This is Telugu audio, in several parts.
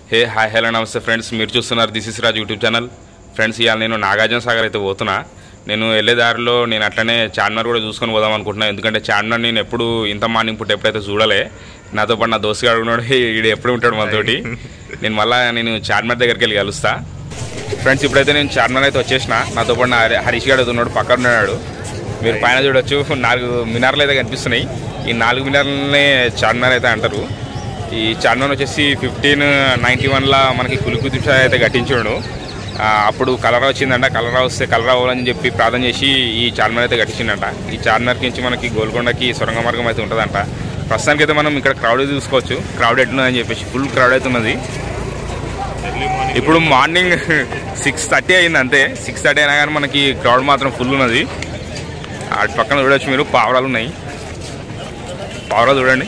హే హాయ్ హలో నమస్తే ఫ్రెండ్స్ మీరు చూస్తున్నారు this is Raj YouTube channel friends ఇవాళ నేను నాగార్జున సాగర్ అయితే పోతున్నా నేను వెళ్ళే దారిలో నేను అట్లనే చార్మినార్ కూడా చూసుకొని పోదాం అనుకుంటున్నా ఎందుకంటే చార్మినార్ నేను ఎప్పుడు ఇంత మార్నింగ్ పూట ఎప్పుడైతే చూడలే నాతో పాటు నా దోస్తు గారు ఉన్నాడు ఈడు ఎప్పుడు ఉంటాడు మనతోటి నేను మళ్ళీ నేను చార్మినార్ దగ్గరికి వెళ్ళి కలుస్తా ఫ్రెండ్స్ ఇప్పుడైతే నేను చార్మినార్ అయితే వచ్చేసిన నాతో పాటు నా హరి- హరీష్ గారు అయితే ఉన్నాడు పక్కన ఉన్నాడు మీరు పైన చూడొచ్చు నాలుగు మినార్లు అయితే కనిపిస్తున్నాయి ఈ నాలుగు మినార్లనే చార్మినార్ అయితే అంటారు ఈ చార్మినార్ వచ్చేసి ఫిఫ్టీన్ నైంటీ వన్లో మనకి కులికుతుబ్ షా అయితే కట్టించాడు ఆ, అప్పుడు కలరా వచ్చిందంట కలరా వస్తే కలరా అవ్వాలని చెప్పి ప్రార్థన చేసి ఈ చార్మినార్ అయితే కట్టించిండంట ఈ చార్మినార్ నుంచి మనకి గోల్కొండకి సొరంగ మార్గం అయితే ఉంటుందంట ప్రస్తుతానికి అయితే మనం ఇక్కడ క్రౌడ్ చూసుకోవచ్చు క్రౌడ్ ఎట్లున్నదని చెప్పేసి ఫుల్ క్రౌడ్ అయితే ఉన్నది ఇప్పుడు మార్నింగ్ సిక్స్ థర్టీ అయింది అంతే సిక్స్ థర్టీ అయినా కానీ మనకి క్రౌడ్ మాత్రం ఫుల్ ఉన్నది అటు పక్కన చూడొచ్చు మీరు పావురాలు ఉన్నాయి పావురాలు చూడండి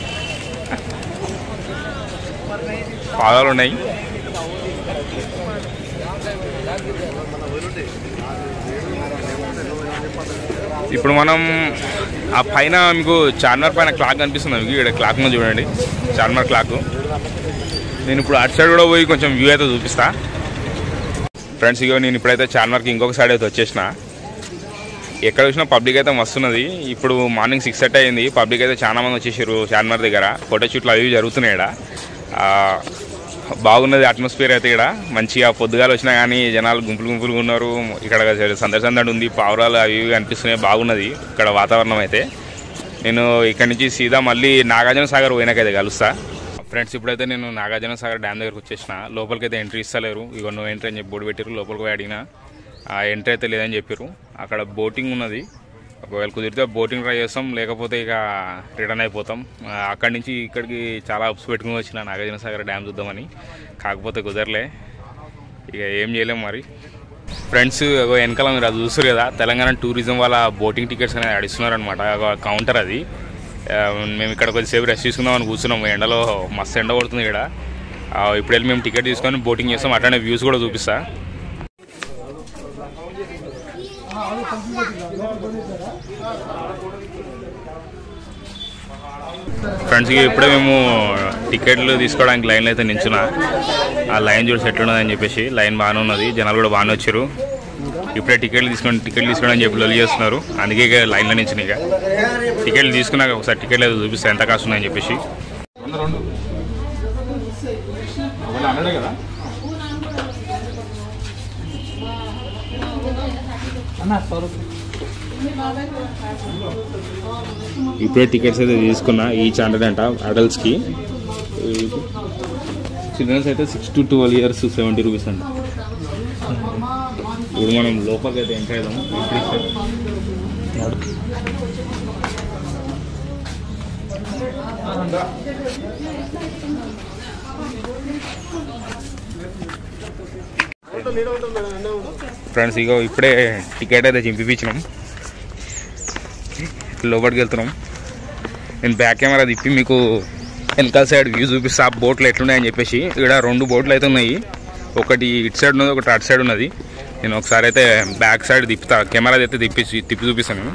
పావురాలు ఉన్నాయి ఇప్పుడు మనం ఆ పైన మీకు చార్మినార్ పైన క్లాక్ కనిపిస్తుంది మీకు ఇక్కడ క్లాక్ ఉంది చూడండి చార్మినార్ క్లాక్ నేను ఇప్పుడు అటు సైడ్ కూడా పోయి కొంచెం వ్యూ అయితే చూపిస్తా ఫ్రెండ్స్ ఇగో నేను ఇప్పుడైతే చార్మినార్కి ఇంకొక సైడ్ అయితే వచ్చేసిన ఎక్కడ చూసినా పబ్లిక్ అయితే మస్తున్నది ఇప్పుడు మార్నింగ్ సిక్స్ థర్టీ అయింది పబ్లిక్ అయితే చాలా మంది వచ్చేసారు చార్మినార్ దగ్గర ఫోటో షూట్లు అవి ఇవి జరుగుతున్నాయి ఇక్కడ ఆ, బాగున్నది అట్మాస్ఫియర్ అయితే ఇక్కడ మంచిగా పొద్దుగాల వచ్చినా కానీ జనాలు గుంపులు గుంపులుగా ఉన్నారు ఇక్కడ సందడి సందడి ఉంది పావురాలు అవి ఇవి కనిపిస్తున్నాయి బాగున్నది ఇక్కడ వాతావరణం అయితే నేను ఇక్కడ నుంచి సీదా మళ్ళీ నాగార్జున సాగర్ పోయినాకైతే కలుస్తా ఫ్రెండ్స్ ఇప్పుడైతే నేను నాగార్జున సాగర్ డ్యామ్ దగ్గరకు వచ్చేసిన లోపలికి అయితే ఎంట్రీ ఇస్తలేరు ఇక నువ్వు ఎంట్రీ అని చెప్పి బోర్డు పెట్టారు లోపలికి పోయి అడిగినా ఆ ఎంట్రీ అయితే లేదని చెప్పారు అక్కడ బోటింగ్ ఉన్నది ఒకవేళ కుదిరితే బోటింగ్ ట్రై చేస్తాం లేకపోతే ఇక రిటర్న్ అయిపోతాం ఆ, అక్కడి నుంచి ఇక్కడికి చాలా ఉప్స్ పెట్టుకుని వచ్చిన నాగార్జున సాగర్ డ్యామ్ చూద్దామని కాకపోతే కుదరలే ఇక ఏం చేయలేం మరి ఫ్రెండ్స్ ఇగో వెనకాల మీరు అది చూస్తారు కదా తెలంగాణ టూరిజం వాళ్ళ బోటింగ్ టికెట్స్ అనేది అడిస్తున్నారు అనమాట కౌంటర్ అది ఆ, మేము ఇక్కడ కొద్దిసేపు రెస్ట్ తీసుకుందామని కూర్చున్నాము ఎండలో మస్తు ఎండ కొడుతుంది ఇక్కడ ఆ, ఇప్పుడు వెళ్ళి మేము టికెట్ తీసుకొని బోటింగ్ చేస్తాం అట్లానే వ్యూస్ కూడా చూపిస్తా ఫ్రెండ్స్ ఇక ఇప్పుడే మేము టికెట్లు తీసుకోవడానికి లైన్లో అయితే నించున్నా ఆ లైన్ చూసి ఎట్లున్నదని చెప్పేసి లైన్ బాగానే ఉన్నది జనాలు కూడా బాగానే వచ్చారు ఇప్పుడే టికెట్లు తీసుకొని టికెట్లు తీసుకోవడం అని చెప్పి లొల్లి చేస్తున్నారు అందుకే ఇక లైన్లో నించిన ఇక టికెట్లు తీసుకున్నాక ఒకసారి టికెట్లు అయితే చూపిస్తే ఎంత కాస్ట్ ఉన్నాయని చెప్పేసి ఇప్పుడే టికెట్స్ అయితే తీసుకున్నా ఈచ్ హండ్రెడ్ అంట అడల్ట్స్కి చిల్డ్రన్స్ అయితే six to twelve years seventy rupees అంట ఇప్పుడు మనం లోపలికి అయితే ఎంటర్ అవుదాం ఎంట్రీ ఇస్తే. ఫ్రెండ్స్ ఇగో ఇప్పుడే టికెట్ అయితే చింపిపించినాం లోపలికి వెళ్తున్నాం నేను బ్యాక్ కెమెరా తిప్పి మీకు వెనకాల సైడ్ వ్యూ చూపిస్తా ఆ బోట్లు ఎట్లున్నాయని చెప్పేసి ఇక్కడ రెండు బోట్లు అయితే ఉన్నాయి ఒకటి ఇటు సైడ్ ఉన్నది ఒకటి అటు సైడ్ ఉన్నది నేను ఒకసారి అయితే బ్యాక్ సైడ్ తిప్పుతా కెమెరా అయితే తిప్పి తిప్పి చూపిస్తాను నేను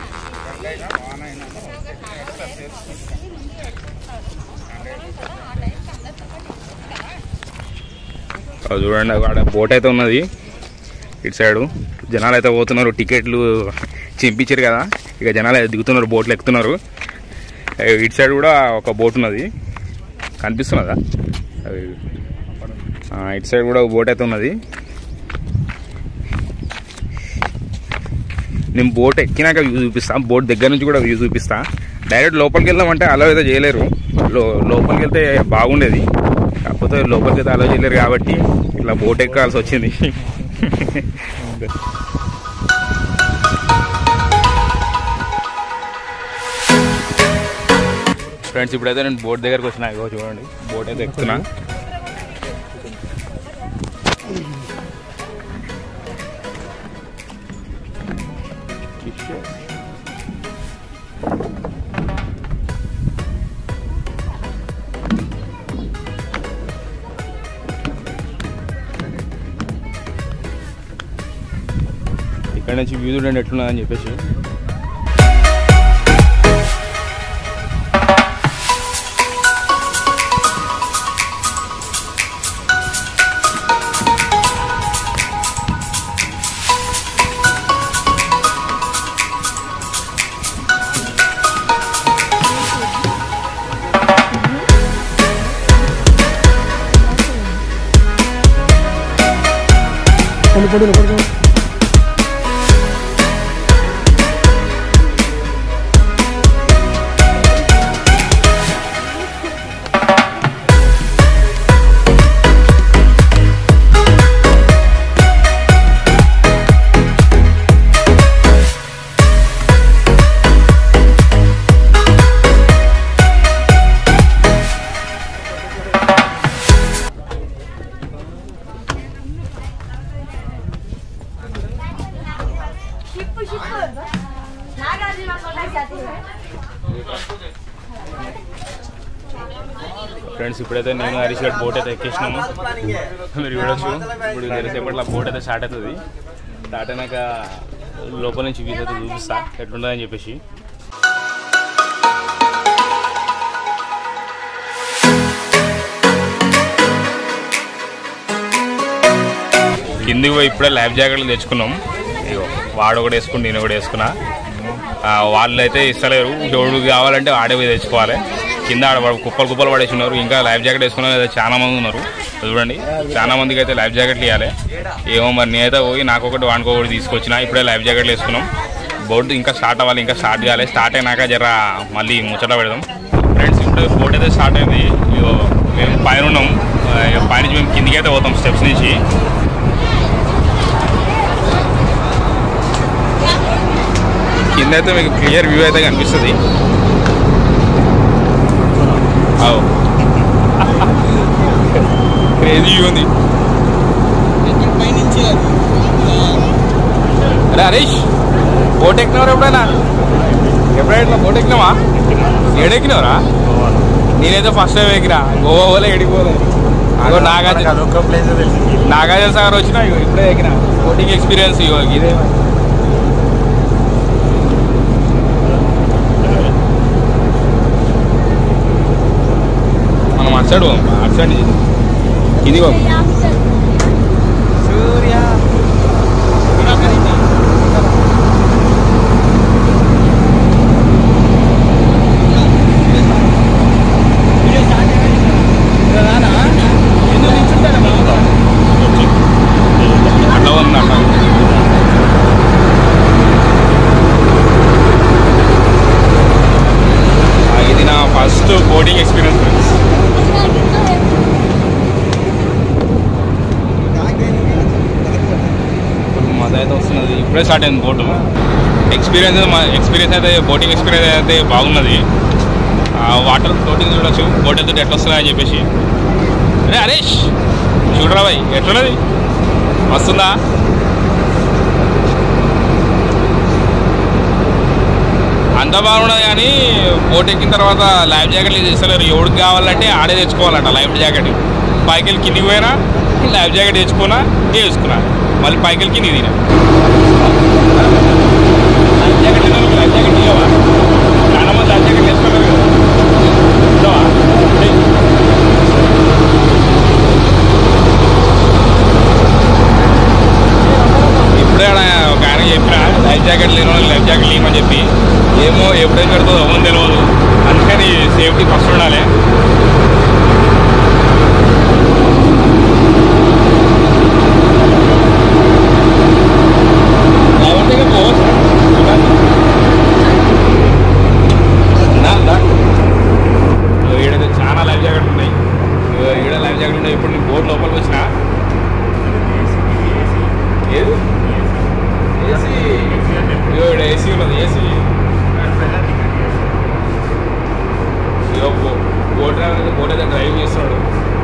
అది చూడండి అక్కడ బోట్ అయితే ఉన్నది ఇటు సైడు జనాలు అయితే పోతున్నారు టికెట్లు చింపించారు కదా ఇక జనాలు అయితే దిగుతున్నారు బోట్లు ఎక్కుతున్నారు ఏ, ఇటు సైడ్ కూడా ఒక బోట్ ఉన్నది కనిపిస్తున్నదా అది ఆ, ఇటు సైడ్ కూడా ఒక బోట్ అయితే ఉన్నది నేను బోట్ ఎక్కినాక వ్యూ చూపిస్తా బోట్ దగ్గర నుంచి కూడా వ్యూ చూపిస్తా డైరెక్ట్ లోపలికి వెళ్దామంటే అలా అయితే చేయలేరు లో లోపలికి వెళ్తే బాగుండేది కాకపోతే లోపలికి అయితే అలా చేయలేరు కాబట్టి ఇట్లా బోట్ ఎక్కాల్సి వచ్చింది ఫ్రెండ్స్ ఇప్పుడైతే నేను బోట్ దగ్గరకు వచ్చిన ఇగో చూడండి బోట్ అయితే ఎక్కుతున్నా ఇక్కడ నుంచి వ్యూ చూడండి ఎట్లున్నదని చెప్పేసి కొన్ని పొడి కొడుకు शिप शिप नागार्जुन कॉन्टैक्ट जाती है ఫ్రెండ్స్ ఇప్పుడైతే నేను హరీష్ గడ్ బోట్ అయితే ఎక్కేసినాము మీరు చూడొచ్చు ఇప్పుడు జరసేపట్లో బోట్ అయితే స్టార్ట్ అవుతుంది స్టార్ట్ అయినాక లోపల నుంచి వీస్ అయితే చూపిస్తా ఎట్లుంటుందని చెప్పేసి కిందికి పోయి ఇప్పుడే లైఫ్ జాకెట్లు తెచ్చుకున్నాం ఇగో వాడు కూడా వేసుకుని నేను కూడా వేసుకున్నా ఆ, వాళ్ళు అయితే ఇస్తలేరు జోడు కావాలంటే ఆడే పోయి తెచ్చుకోవాలి కింద ఆడ పడ- కుప్పలు కుప్పలు పడేసి ఉన్నారు ఇంకా లైఫ్ జాకెట్ వేసుకున్న వాళ్ళు అయితే చాలా మంది ఉన్నారు చూడండి చాలా మందికి అయితే లైఫ్ జాకెట్లు ఇవ్వాలి ఏమో మరి నేనైతే పోయి నాకు ఒకటి వానికి ఒకటి తీసుకొచ్చిన ఇప్పుడే లైఫ్ జాకెట్లు వేసుకున్నాం బోట్ ఇంకా స్టార్ట్ అవ్వాలి ఇంకా స్టార్ట్ చేయాలి స్టార్ట్ అయినాక జర మళ్ళీ ముచ్చట పెడదాం ఫ్రెండ్స్ ఇప్పుడు బోట్ అయితే స్టార్ట్ అయింది ఇగో మేము పైన ఉన్నాం ఆ, ఇగో పైనుంచి మేము కిందికి అయితే పోతాం స్టెప్స్ నుంచి కింద అయితే మీకు క్లియర్ వ్యూ అయితే కనిపిస్తుంది అవు క్రేజీ వ్యూ ఉంది అరే హరీష్ బోట్ ఎక్కినవరా ఎప్పుడైనా ఎప్పుడైనా బోట్ ఎక్కినావా ఏడెక్కినవరా నేనైతే ఫస్ట్ టైం ఎక్కినా గోవా పోలే ఎడిపోలే అగో నాగార్జున నాగార్జున సాగర్ వచ్చినా ఇగో ఇప్పుడే ఎక్కిన బోటింగ్ ఎక్స్పీరియన్స్ ఇగో ఇదే మనం అటు సైడ్ పోదాం అటు సైడ్ నుంచి కిందికి పోదాం అట్లా ఉంది అట్లా ఆ, ఇది నా ఫస్ట్ బోటింగ్ ఎక్స్పీరియన్స్ ఫ్రెండ్స్ మజా అయితే వస్తున్నది ఇప్పుడే స్టార్ట్ అయింది బోటు ఎక్స్పీరియన్స్ అయితే మా- ఎక్స్పీరియన్స్ అయితే బోటింగ్ ఎక్స్పీరియన్స్ అయితే బాగున్నది వాటర్ బోటింగ్ చూడొచ్చు బోట్ వెళ్తుంటే ఎట్లా వస్తుందా అని చెప్పేసి అరే హరీష్ చూడరా బాయ్ ఎట్లున్నది వస్తుందా అంత బాగున్నది కానీ బోట్ ఎక్కిన తర్వాత లైఫ్ జాకెట్లు తీస్తలేరు ఎవడికి కావాలంటే ఆడే తెచ్చుకోవాలంట లైఫ్ జాకెట్ పైకి వెళ్ళి కిందికి పోయినా లైఫ్ జాకెట్ తెచ్చుకున్నా వేసుకున్నా మళ్ళీ పైకి వెళ్ళి కిందికి తినా లైఫ్ జాకెట్ తినాలి, లైఫ్ జాకెట్ ఇవ్వవా చాలా మంది లైఫ్ జాకెట్ వేసుకుంటారు కదా ఇవ్వవా? ఏయ్. ఇప్పుడే ఆడ ఒక ఆయన చెప్పిన లైఫ్ జాకెట్ లేని వాళ్ళకి లైఫ్ జాకెట్ లేమని చెప్పి ఏమో ఎప్పుడేం పెడుతుందో అవ్వని తెలియదు అందుకని సేఫ్టీ ఫస్ట్ ఉండాలి లేకపోతే ఇక పోవచ్చు. నా, దా. ఇగో ఈడైతే చాలా లైఫ్ జాకెట్ ఉన్నాయి ఇగో ఈడ లైఫ్ జాకెట్ ఉన్నాయి ఇప్పుడు నేను బోట్ లోపలికి వచ్చిన ఏది ఏసీ ఇగో ఈడ ఏసీ ఉన్నది ఏసీ ఇగో బో- బోట్ డ్రైవర్ అయితే బోట్ అయితే డ్రైవ్ చేస్తున్నాడు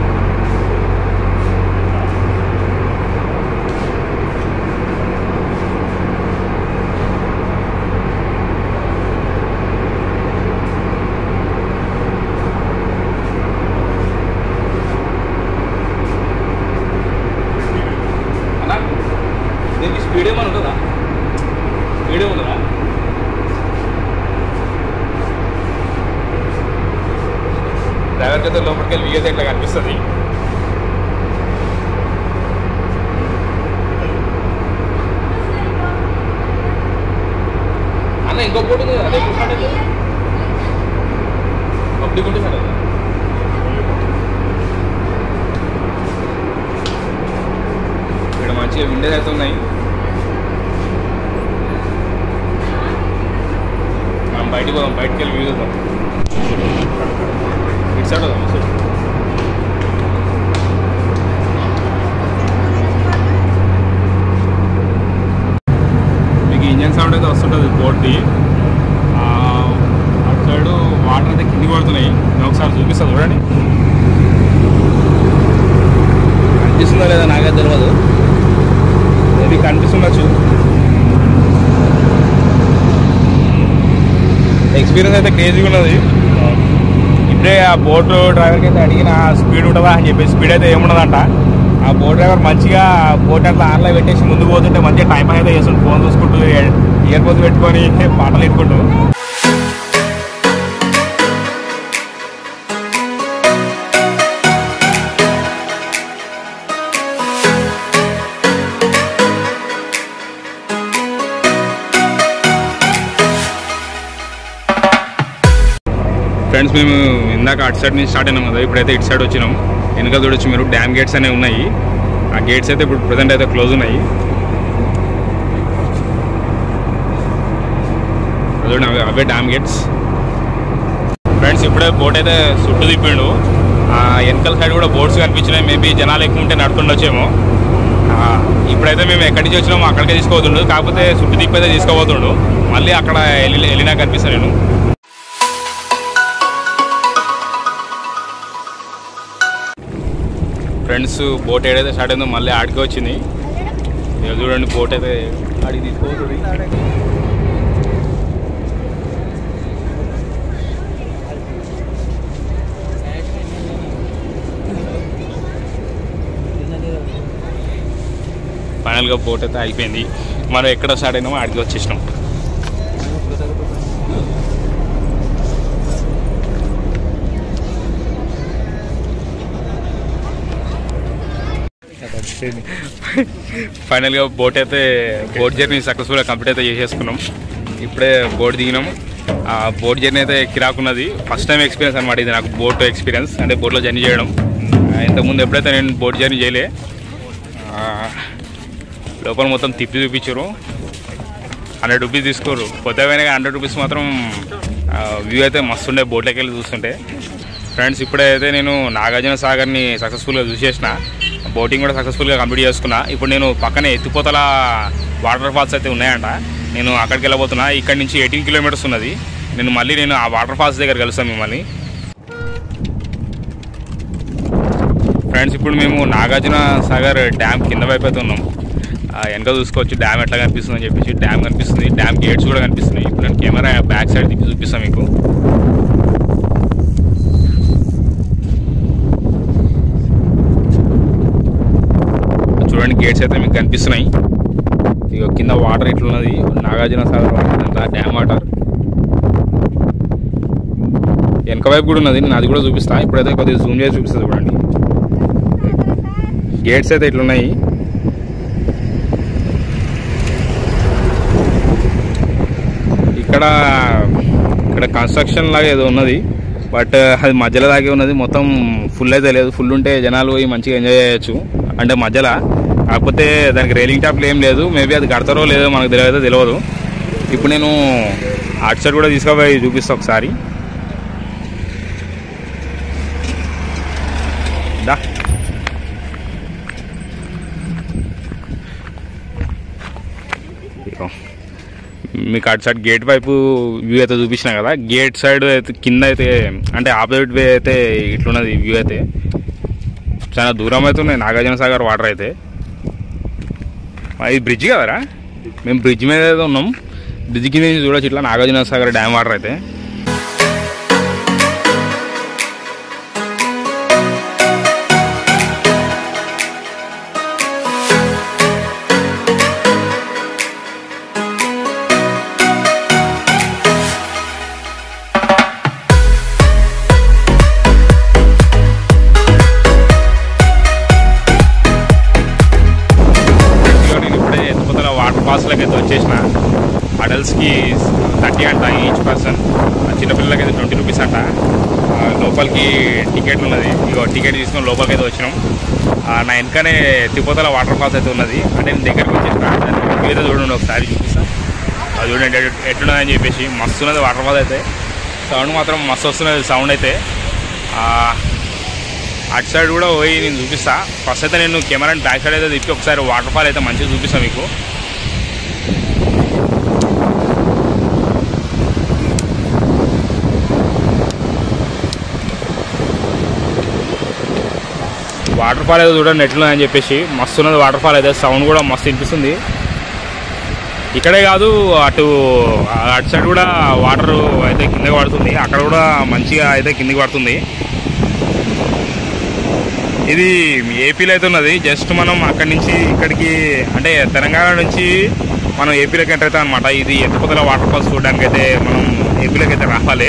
అన్నా దీనికి స్పీడ్ ఏమైనా ఉంటుందా స్పీడ్ ఉండదా డ్రైవర్కి అయితే లోపలికి వెళ్ళి వీగైతే ఇట్లా కనిపిస్తుంది అన్న ఇంకో బోట్ ఉంది కదా, అదే ఎప్పుడు స్టార్ట్ అవుతుంది పబ్లిక్ ఉంటే స్టార్ట్ అవుతుందా? ఇక్కడ మా మంచిగా విండేజ్ అయితే ఉన్నాయి మనం బయటికి పోదాం బయటికి వెళ్ళి వ్యూ చూద్దాం ఇటు సైడ్ వదాం ఇటు సైడ్ మీకు ఇంజన్ సౌండ్ అయితే వస్తుంటుంది బోట్ది ఆ, అటు సైడ్ వాటర్ అయితే కిందికి పడుతున్నాయి నేను ఒకసారి చూపిస్తాను చూడండి కనిపిస్తుందో లేదో నాకైతే తెలియదు ఇది కనిపిస్తుండొచ్చు ఎక్స్పీరియన్స్ అయితే క్రేజీగా ఉన్నది ఇప్పుడే ఆ బోట్ డ్రైవర్కి అయితే అడిగిన స్పీడ్ ఉంటుందా అని చెప్పి స్పీడ్ అయితే ఏముండదంట ఆ బోట్ డ్రైవర్ మంచిగా బోట్ అట్లా ఆన్లో పెట్టేసి ముందుకు పోతుంటే మంచిగా టైం అయితే చేస్తుండు ఫోన్ చూసుకుంటూ ఇయర్ పోతు పెట్టుకొని పాటలు పెట్టుకుంటూ ఫ్రెండ్స్ మేము ఇందాక అటు సైడ్ నుంచి స్టార్ట్ అయినాం కదా ఇప్పుడైతే ఇటు సైడ్ వచ్చినాం వెనకాల చూడొచ్చు మీరు డ్యామ్ గేట్స్ అనేవి ఉన్నాయి ఆ గేట్స్ అయితే ఇప్పుడు ప్రజెంట్ అయితే క్లోజ్ ఉన్నాయి చూడండి అవే అవే డ్యామ్ గేట్స్ ఫ్రెండ్స్ ఇప్పుడే బోట్ అయితే చుట్టూ తిప్పిండు ఆ వెనకాల సైడ్ కూడా బోట్స్ కనిపించినాయి మేబీ జనాలు ఎక్కువ ఉంటే నడుతుండొచ్చేమో ఆ, ఇప్పుడైతే మేము ఎక్కడి నుంచి వచ్చినామో అక్కడికే తీసుకోబోతుండు కాకపోతే చుట్టూ తిప్పి అయితే తీసుకోబోతుండు మళ్ళీ అక్కడ వెళ్ళి వెళ్ళినా కనిపిస్తాను నేను ఫ్రెండ్స్ బోట్ ఏడైతే స్టార్ట్ అయిందో మళ్ళీ ఆడికి వచ్చింది ఇక చూడండి బోట్ అయితే ఆడికి తీసుకోబోతుంది ఫైనల్గా బోట్ అయితే అయిపోయింది మనం ఎక్కడ స్టార్ట్ అయినామో ఆడికి వచ్చేసినాం ఫైనల్గా బోట్ అయితే బోట్ జర్నీ సక్సెస్ఫుల్గా కంప్లీట్ అయితే చేసేసుకున్నాం ఇప్పుడే బోట్ దిగినాం ఆ బోట్ జర్నీ అయితే కిరాకున్నది ఫస్ట్ టైం ఎక్స్పీరియన్స్ అనమాట ఇది నాకు బోట్ ఎక్స్పీరియన్స్ అంటే బోట్లో జర్నీ చేయడం ఆ, ఇంతకుముందు ఎప్పుడైతే నేను బోట్ జర్నీ చేయలే ఆ, లోపల మొత్తం తిప్పి చూపించారు హండ్రెడ్ రూపీస్ తీసుకోరు కొత్త పోయినా హండ్రెడ్ రూపీస్ మాత్రం వ్యూ అయితే మస్తు ఉండే బోట్లోకి వెళ్ళి చూస్తుంటే ఫ్రెండ్స్ ఇప్పుడైతే నేను నాగార్జున సాగర్ని సక్సెస్ఫుల్గా చూసేసిన బోటింగ్ కూడా సక్సెస్ఫుల్గా కంప్లీట్ చేసుకున్నా ఇప్పుడు నేను పక్కనే ఎత్తిపోతల వాటర్ ఫాల్స్ అయితే ఉన్నాయంట నేను అక్కడికి వెళ్ళబోతున్నా ఇక్కడ నుంచి ఎయిటీన్ కిలోమీటర్స్ ఉన్నది నేను మళ్ళీ నేను ఆ వాటర్ ఫాల్స్ దగ్గర కలుస్తాను మిమ్మల్ని ఫ్రెండ్స్ ఇప్పుడు మేము నాగార్జున సాగర్ డ్యామ్ కింద వైపు అయితే ఉన్నాం ఆ, వెనక చూసుకోవచ్చు డ్యామ్ ఎట్లా కనిపిస్తుంది అని చెప్పేసి డ్యామ్ కనిపిస్తుంది డ్యామ్ గేట్స్ కూడా కనిపిస్తున్నాయి ఇప్పుడు నేను కెమెరా బ్యాక్ సైడ్ తిప్పి చూపిస్తాను మీకు చూడండి గేట్స్ అయితే మీకు కనిపిస్తున్నాయి ఇక కింద వాటర్ ఇట్లున్నది Nagarjuna Sagar water dam water వెనక వైపు కూడా ఉన్నది నేను అది కూడా చూపిస్తా ఇప్పుడైతే కొద్దిగా జూమ్ చేసి చూపిస్తా చూడండి గేట్స్ అయితే ఇట్లున్నాయి ఇక్కడ ఇక్కడ కన్స్ట్రక్షన్ లాగా ఏదో ఉన్నది బట్ అది మధ్యలో దాగే ఉన్నది మొత్తం ఫుల్ అయితే లేదు ఫుల్ ఉంటే జనాలు పోయి మంచిగా ఎంజాయ్ చేయొచ్చు అంటే మధ్యలో కాకపోతే దానికి రైలింగ్ టాప్లు ఏం లేదు మేబీ అది కడతారో లేదో మనకు తెలియదు తెలియదు ఇప్పుడు నేను అటు సైడ్ కూడా తీసుకుపోయి చూపిస్తా ఒకసారి దా ఇదిగో. మీకు అటు సైడ్ గేట్ వైపు వ్యూ అయితే చూపించిన కదా గేట్ సైడ్ అయితే కింద అయితే అంటే ఆపోజిట్ వే అయితే ఇట్లున్నది వ్యూ అయితే చాలా దూరం అయితే ఉన్నాయి నాగార్జున సాగర్ వాటర్ అయితే ఆ, ఇది బ్రిడ్జ్ కదరా మేము బ్రిడ్జ్ మీద అయితే ఉన్నాం బ్రిడ్జ్ కింద నుంచి చూడొచ్చు ఇట్లా నాగార్జున సాగర్ డ్యామ్ వాటర్ అయితే ఇదిగో నేను ఇప్పుడే ఎత్తిపోతల వాటర్ ఫాల్స్లోకి అయితే వచ్చేసిన అటల్ అడల్ట్స్కి థర్టీ అంట ఈచ్ పర్సన్ చిన్నపిల్లలకి అయితే ట్వంటీ రూపీస్ అంట ఆ, లోపలికి టికెట్ ఉన్నది ఇగో టికెట్ తీసుకొని లోపలికి అయితే వచ్చినాం ఆ, నా వెనకనే తిరుపతిలో వాటర్ ఫాల్స్ అయితే ఉన్నది అంటే నేను దగ్గరికి వచ్చేసిన దాన్ని ఏదో చూడండి ఒకసారి చూపిస్తా అది చూడండి ఎటు- ఎట్లున్నదని చెప్పేసి మస్తు ఉన్నది వాటర్ ఫాల్స్ అయితే సౌండ్ మాత్రం మస్తు వస్తున్నది సౌండ్ అయితే ఆ, అటు సైడ్ కూడా పోయి నేను చూపిస్తా ఫస్ట్ అయితే నేను కెమెరాని బ్యాక్ సైడ్ అయితే తిప్పి ఒకసారి వాటర్ ఫాల్ అయితే మంచిగా చూపిస్తాను మీకు వాటర్ ఫాల్ అయితే చూడండి ఎట్లుందని చెప్పేసి మస్తు ఉన్నది వాటర్ ఫాల్ అయితే సౌండ్ కూడా మస్తు వినిపిస్తుంది ఇక్కడే కాదు అటు అటు సైడ్ కూడా వాటర్ అయితే కిందకి పడుతుంది అక్కడ కూడా మంచిగా అయితే కిందకి పడుతుంది ఇది ఏపీలో అయితే ఉన్నది జస్ట్ మనం అక్కడి నుంచి ఇక్కడికి అంటే తెలంగాణ నుంచి మనం ఏపీలోకి ఎంటర్ అవుతాం అనమాట ఇది ఎత్తిపోతల వాటర్ ఫాల్స్ చూడడానికి అయితే మనం ఏపీలోకి అయితే రావాలి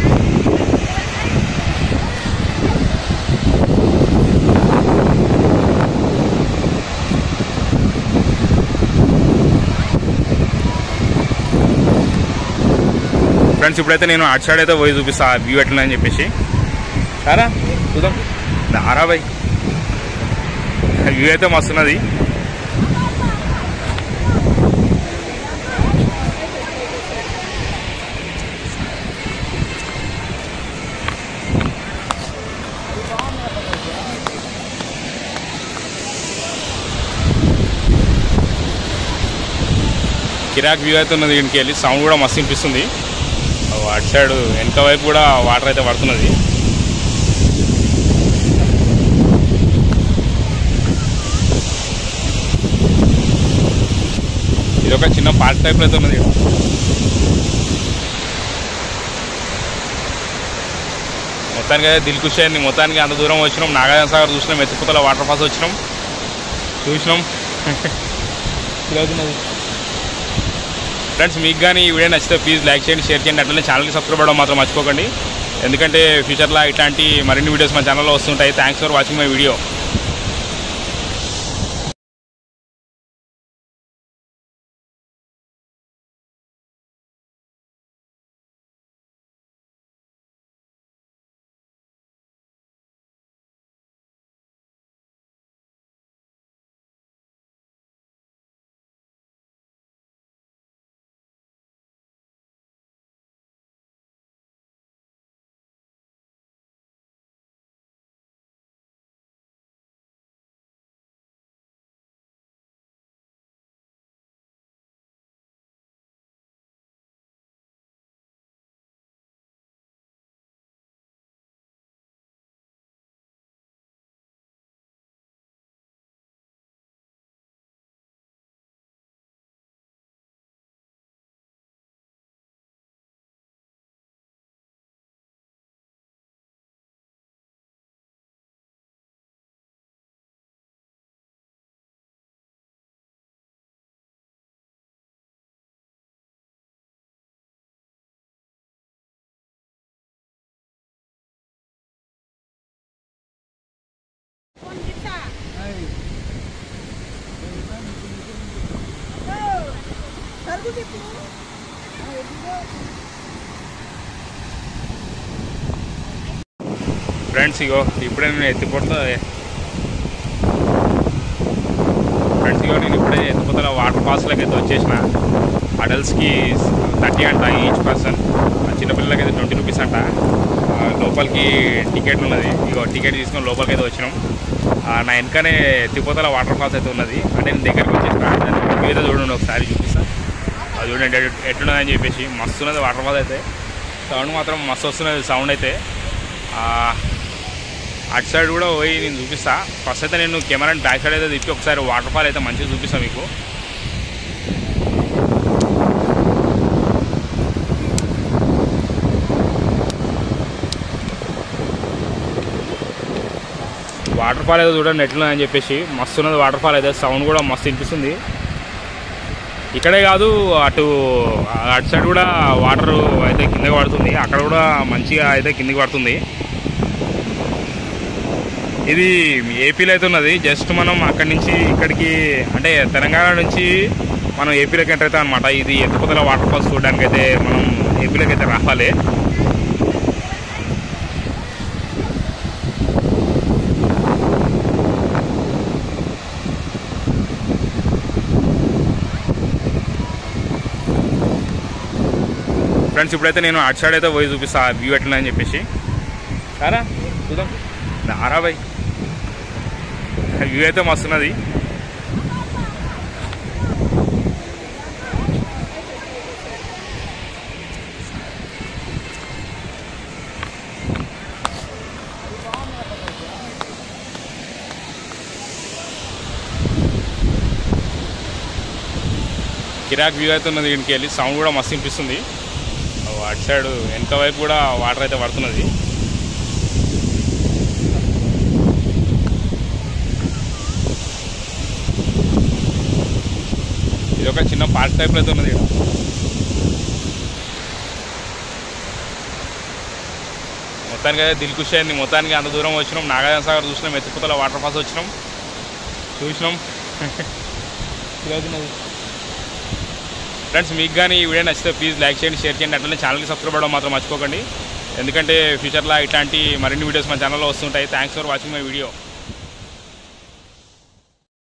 ఫ్రెండ్స్ ఇప్పుడైతే నేను అటు సైడ్ అయితే పోయి చూపిస్తా వ్యూ ఎట్లుందని చెప్పేసి సారా చూద్దాం దారా బాయ్ వ్యూ అయితే మస్తున్నది కిరాక్ వ్యూ అయితే ఉన్నది దీనికి వెళ్ళి సౌండ్ కూడా మస్తు వినిపిస్తుంది ఓ అటు సైడ్ వెనక వైపు కూడా వాటర్ అయితే పడుతున్నది ఇది ఒక చిన్న పార్క్ టైప్ అయితే ఉన్నది ఈడ. మొత్తానికి అయితే దిల్ ఖుషి అయింది మొత్తానికి అంత దూరం వచ్చినాం నాగార్జున సాగర్ చూసినాం ఎత్తిపోతల వాటర్ ఫాల్స్ వచ్చినాం చూసినాం ఇదవుతున్నది ఫ్రెండ్స్ మీకు కానీ ఈ వీడియో నచ్చితే ప్లీజ్ లైక్ చేయండి షేర్ చేయండి అట్లనే ఛానల్కి సబ్స్క్రైబ్ అవ్వడం మాత్రం మర్చిపోకండి ఎందుకంటే ఫ్యూచర్లో ఇట్లాంటి మరిన్ని వీడియోస్ మా ఛానల్లో వస్తుంటాయి thanks for watching my video friends ఇగో ఇప్పుడే నేను ఎత్తిపోతా ఫ్రెండ్స్ ఇగో నేను ఇప్పుడే ఎత్తిపోతా వాటర్ ఫాల్స్లోకి అయితే వచ్చేసిన అడల్ట్స్కి థర్టీ అంట ఈచ్ పర్సన్ చిన్నపిల్లలకి అయితే ట్వంటీ రూపీస్ అంట ఆ, లోపలికి టికెట్ ఉన్నది ఇగో టికెట్ తీసుకొని లోపలికి అయితే వచ్చినాం ఆ, నా వెనకనే తిరుపతిల వాటర్ ఫాల్స్ అయితే ఉన్నది అంటే నేను దగ్గరికి వచ్చేసిన దాన్ని మీద చూడండి ఒకసారి చూపిస్తా అది చూడండి ఎటు- ఎట్లున్నదని చెప్పేసి మస్తు ఉన్నది వాటర్ ఫాల్స్ అయితే సౌండ్ మాత్రం మస్తు వస్తున్నది సౌండ్ అయితే ఆ, అటు సైడ్ కూడా పోయి నేను చూపిస్తా ఫస్ట్ అయితే నేను కెమెరాని బ్యాక్ సైడ్ అయితే తిప్పి ఒకసారి వాటర్ ఫాల్ అయితే మంచిగా చూపిస్తాను మీకు వాటర్ ఫాల్ అయితే చూడండి ఎట్లుందని చెప్పేసి మస్తు ఉన్నది వాటర్ ఫాల్ అయితే సౌండ్ కూడా మస్తు వినిపిస్తుంది ఇక్కడే కాదు అటు అటు సైడ్ కూడా వాటర్ అయితే కిందకి పడుతుంది అక్కడ కూడా మంచిగా అయితే కిందకి పడుతుంది ఇది ఏపీలో అయితే ఉన్నది జస్ట్ మనం అక్కడి నుంచి ఇక్కడికి అంటే తెలంగాణ నుంచి మనం ఏపీలోకి ఎంటర్ అవుతాం అనమాట ఇది ఎత్తుపదల వాటర్ ఫాల్స్ చూడడానికి అయితే మనం ఏపీలోకి అయితే రావాలి ఫ్రెండ్స్ ఇప్పుడైతే నేను అటు సైడ్ అయితే పోయి చూపిస్తా వ్యూ ఎట్లా అని చెప్పేసి రారా చూద్దాం రారా బాయ్ వ్యూ అయితే మస్తున్నది కిరాక్ వ్యూ అయితే ఉన్నది దీనికి వెళ్ళి సౌండ్ కూడా మస్తు వినిపిస్తుంది ఓ అటు సైడ్ వెనక వైపు కూడా వాటర్ అయితే పడుతున్నది ఇది ఒక చిన్న పార్క్ టైప్లో అయితే ఉన్నది ఈడ. మొత్తానికి అయితే దిల్ ఖుషి అయింది మొత్తానికి అంత దూరం వచ్చినాం నాగార్జున సాగర్ చూసినాం ఎత్తిపోతల వాటర్ ఫాల్స్ వచ్చినాం చూసినాం ఇదవుతున్నది ఫ్రెండ్స్ మీకు కానీ ఈ వీడియో నచ్చితే ప్లీజ్ లైక్ చేయండి షేర్ చేయండి అట్లనే ఛానల్కి సబ్స్క్రైబ్ అవ్వడం మాత్రం మర్చిపోకండి ఎందుకంటే ఫ్యూచర్లో ఇట్లాంటి మరిన్ని వీడియోస్ మా ఛానల్లో వస్తుంటాయి thanks for watching my video